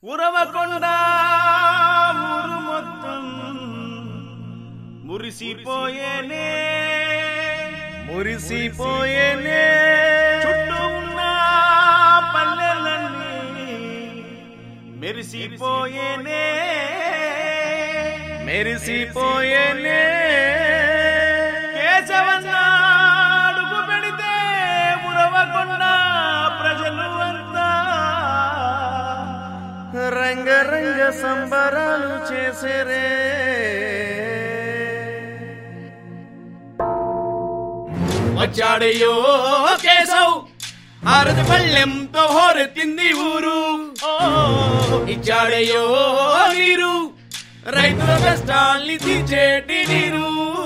ఉరవకొండ ఊరు మొత్తం మురిసిపోయేనే మురిసిపోయేనే చుట్టూ ఉన్న పల్లెలన్నీ మెరిసిపోయేనే మెరిసిపోయేనే కేశవన్న అడుగు పెడితే ఉరవకొండ ప్రజలు అంతా రంగరంగ సంబరాలు చేసేరే వచ్చాడయ్యో కేశవ్ ఆరది పళ్ళెంతో హోరెత్తింది ఊరు ఓ, ఇచ్చాడయ్యో నీరు రైతుల కష్టాల్ని తీర్చేటి నీరు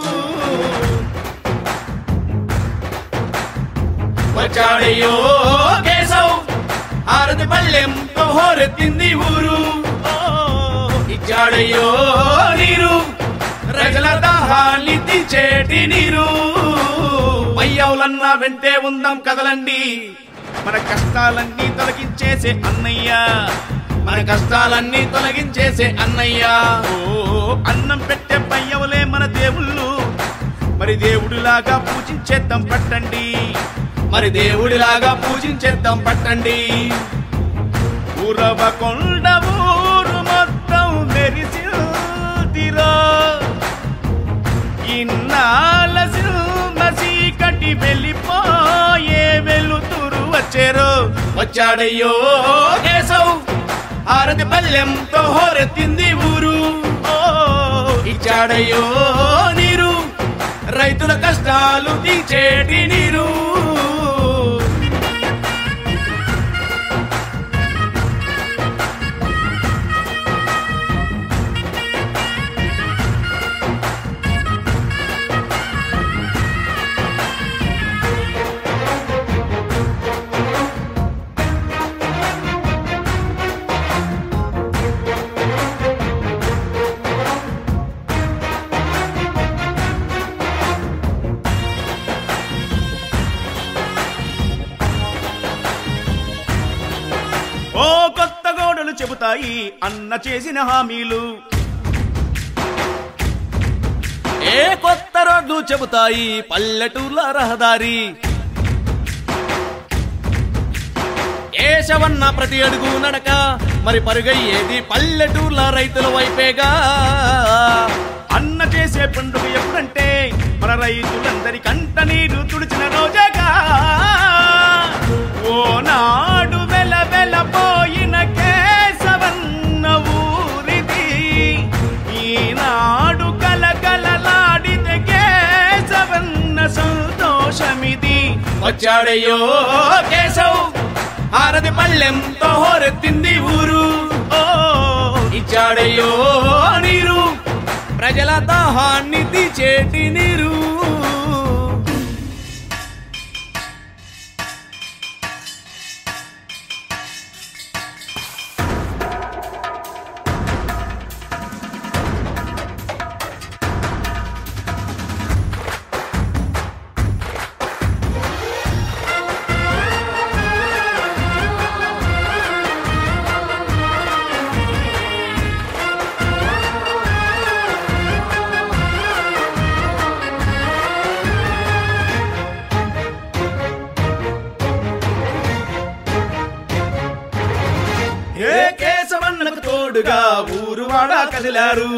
వచ్చాడయ్యో కేశవ్ ఆరది పళ్ళెంతో హోరెత్తింది ఊరు ఓ, ఇచ్చాడయ్యో నీరు ప్రజల దాహాన్ని తీర్చేటి నీరు పయ్యవులన్నా వెంటే ఉందాం కదలండి మన కష్టాలన్నీ తొలగించేసే అన్నయ్య మన కష్టాలన్నీ తొలగించేసే అన్నయ్య ఓ అన్నం పెట్టే పయ్యవులే మన దేవుళ్ళు మరి దేవుడిలాగా పూజించేద్దాం పట్టండి మరి దేవుడిలాగా పూజించేద్దాం పట్టండి ఉరవకొండ ఊరు మొత్తం మెరిసిల్తిరో ఇన్నాళ్ళ సిల్మ చీకటి వెళ్ళిపోయే వెలుతురు వచ్చేరు వచ్చాడయ్యో కేశవ్ ఆరతి పల్లెంతో హోరెత్తింది ఊరు ఓ ఇచ్చాడయ్యో నీరు రైతుల కష్టాలు తీర్చేటి నీరు ఓ కొత్త గోడలు చెబుతాయి అన్న చేసిన హామీలు ఏ కొత్త రోడ్లు చెబుతాయి పల్లెటూర్ల రహదారి కేశవన్న ప్రతి అడుగు నడక మరి పరుగయ్యేది పల్లెటూర్ల రైతుల వైపేగా అన్న చేసే పండుగ ఎప్పుడంటే మన రైతులందరి కంట నీరు తుడిచిన రోజేగా ఓనాడు వెల వెలపోయిన కేశవన్న ఊరిది ఈనాడు కలకలలాడితే కేశవన్న సంతోషమిది వచ్చాడయ్యో కేశవ్ ఆరది పల్లెంతో హోరెత్తింది ఊరు ఓ ఇచ్చాడయ్యో నీరు ప్రజల దాహాన్ని తీచేటి నీరు ఏ కేశవన్నకు తోడుగా ఊరు వాడ కదిలారు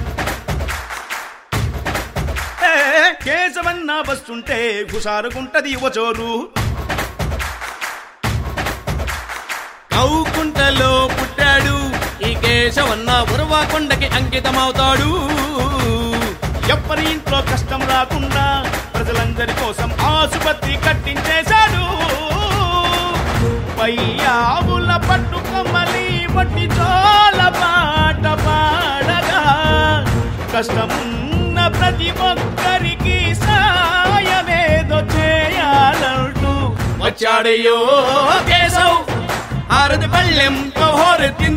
ఏ కేశవన్న వస్తుంటే హుషారుకుంటది యువచోరు కౌకుంటలో పుట్టాడు ఈ కేశవన్న ఉరవాకొండకి అంకితమవుతాడు ఎవ్వరి ఇంట్లో కష్టం రాకుండా ప్రజలందరి కోసం ఆసుపత్రి కట్టించేశాడు పయ్యావుల పట్టుకమ్మలి వట్టి చోల పాట పాడగా కష్టమున్న ప్రతి ఒక్కరికి సాయమేదో చేయాలంటూ వచ్చాడయ్యో కేశవ్ ఆరది పళ్ళెంతో హోరెత్తింది